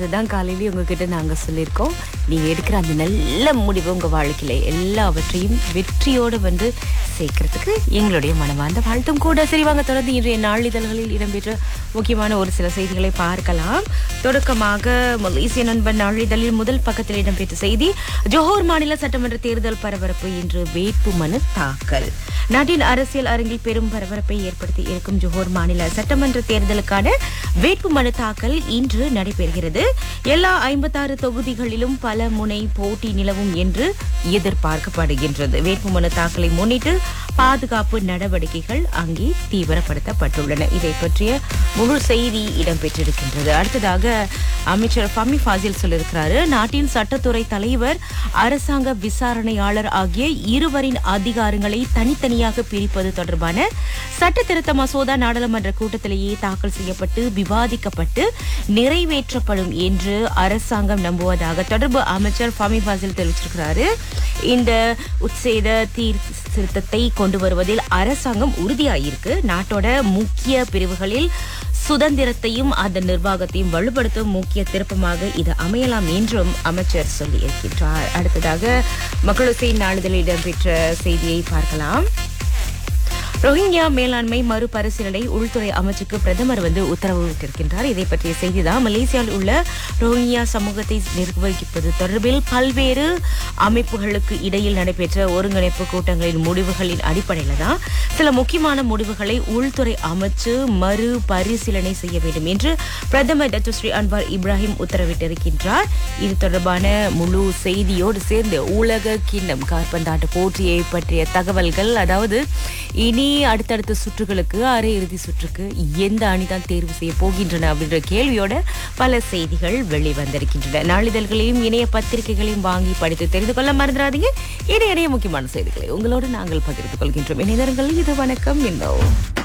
அதுதான் காலையிலேயே உங்ககிட்ட நாங்க சொல்லியிருக்கோம் நீங்க எடுக்கிற அந்த நல்ல முடிவு உங்க வாழ்க்கையில எல்லாவற்றையும் வெற்றியோடு வந்து சேர்க்கறதுக்கு எங்களுடைய மனமார்ந்த வாழ்த்தும் கூட சரி வாங்க தொடர்ந்து இன்றைய நாளிதழ்களில் இடம்பெற்ற முக்கியமான ஒரு சில செய்திகளை பார்க்கலாம் தொடக்கமாக மலேசிய நண்பன் நாளிதழில் முதல் பக்கத்தில் இடம்பெற்ற செய்தி ஜோஹர் மாநில சட்டமன்ற தேர்தல் பரபரப்பு இன்று வேட்புமனு தாக்கல் நாட்டின் அரசியல் அரங்கில் பெரும் பரபரப்பை ஏற்படுத்தி இருக்கும் ஜோஹர் மாநில சட்டமன்ற தேர்தலுக்கான வேட்புமனு தாக்கல் இன்று நடைபெறுகிறது எல்லா ஐம்பத்தாறு தொகுதிகளிலும் பல முனை போட்டி நிலவும் என்று எதிர்பார்க்கப்படுகின்றது வேட்புமனு தாக்கலை முன்னிட்டு பாதுகாப்பு நடவடிக்கைகள் அங்கே தீவிரப்படுத்தப்பட்டுள்ளன இதை பற்றிய முழு செய்தி இடம்பெற்றிருக்கின்றது அடுத்ததாக அமைச்சர் ஃபமி ஃபாசில் சொல்லியிருக்கிறாரு நாட்டின் சட்டத்துறை தலைவர் அரசாங்க விசாரணையாளர் ஆகிய இருவரின் அதிகாரங்களை தனித்தனியாக பிரிப்பது தொடர்பான சட்ட திருத்த மசோதா நாடாளுமன்ற கூட்டத்திலேயே தாக்கல் செய்யப்பட்டு விவாதிக்கப்பட்டு நிறைவேற்றப்படும் என்று அரசாங்கம் நம்புவதாக தொடர்பு அமைச்சர் ஃபமி ஃபாசில் தெரிவிச்சிருக்கிறாரு இந்த உட்சேத திருத்தத்தை கொண்டு வருவதில் அரசாங்கம் உறுதியாயிருக்கு நாட்டோட முக்கிய பிரிவுகளில் சுதந்திரத்தையும் அதன் நிர்வாகத்தையும் வலுப்படுத்தும் முக்கிய திருப்பமாக இது அமையலாம் என்றும் அமைச்சர் சொல்லி இருக்கின்றார் அடுத்ததாக மக்களசை நாளிதழில் இடம்பெற்ற செய்தியை பார்க்கலாம் ரோஹிங்கியா மேலாண்மை மறுபரிசீலனை உள்துறை அமைச்சுக்கு பிரதமர் வந்து உத்தரவிட்டிருக்கின்றார் இதை பற்றிய செய்திதான் மலேசியாவில் உள்ள ரோஹிங்கியா சமூகத்தை நிர்வகிப்பது தொடர்பில் பல்வேறு அமைப்புகளுக்கு இடையில் நடைபெற்ற ஒருங்கிணைப்பு கூட்டங்களின் முடிவுகளின் அடிப்படையில் தான் சில முக்கியமான முடிவுகளை உள்துறை அமைச்சு மறுபரிசீலனை செய்ய வேண்டும் என்று பிரதமர் டத்து ஸ்ரீ அன்வார் இப்ராஹிம் உத்தரவிட்டிருக்கின்றார் இது தொடர்பான முழு செய்தியோடு சேர்ந்து உலக கிண்ணம் காற்பந்தாட்ட போட்டியை பற்றிய தகவல்கள் அதாவது இனி அடுத்தடுத்த சுற்றுகளுக்கு அரையிறுதி சுற்றுக்கு எந்த அணி தான் தேர்வு செய்ய போகின்றன அப்படின்ற கேள்வியோட பல செய்திகள் வெளிவந்திருக்கின்றன நாளிதழ்களையும் இணைய பத்திரிகைகளையும் வாங்கி படித்து தெரிந்து கொள்ள மறந்துடாதீங்க இடையிடையே முக்கியமான செய்திகளை உங்களோடு நாங்கள் பகிர்ந்து கொள்கின்றோம் இணையதளங்கள் இது வணக்கம் இன்னும்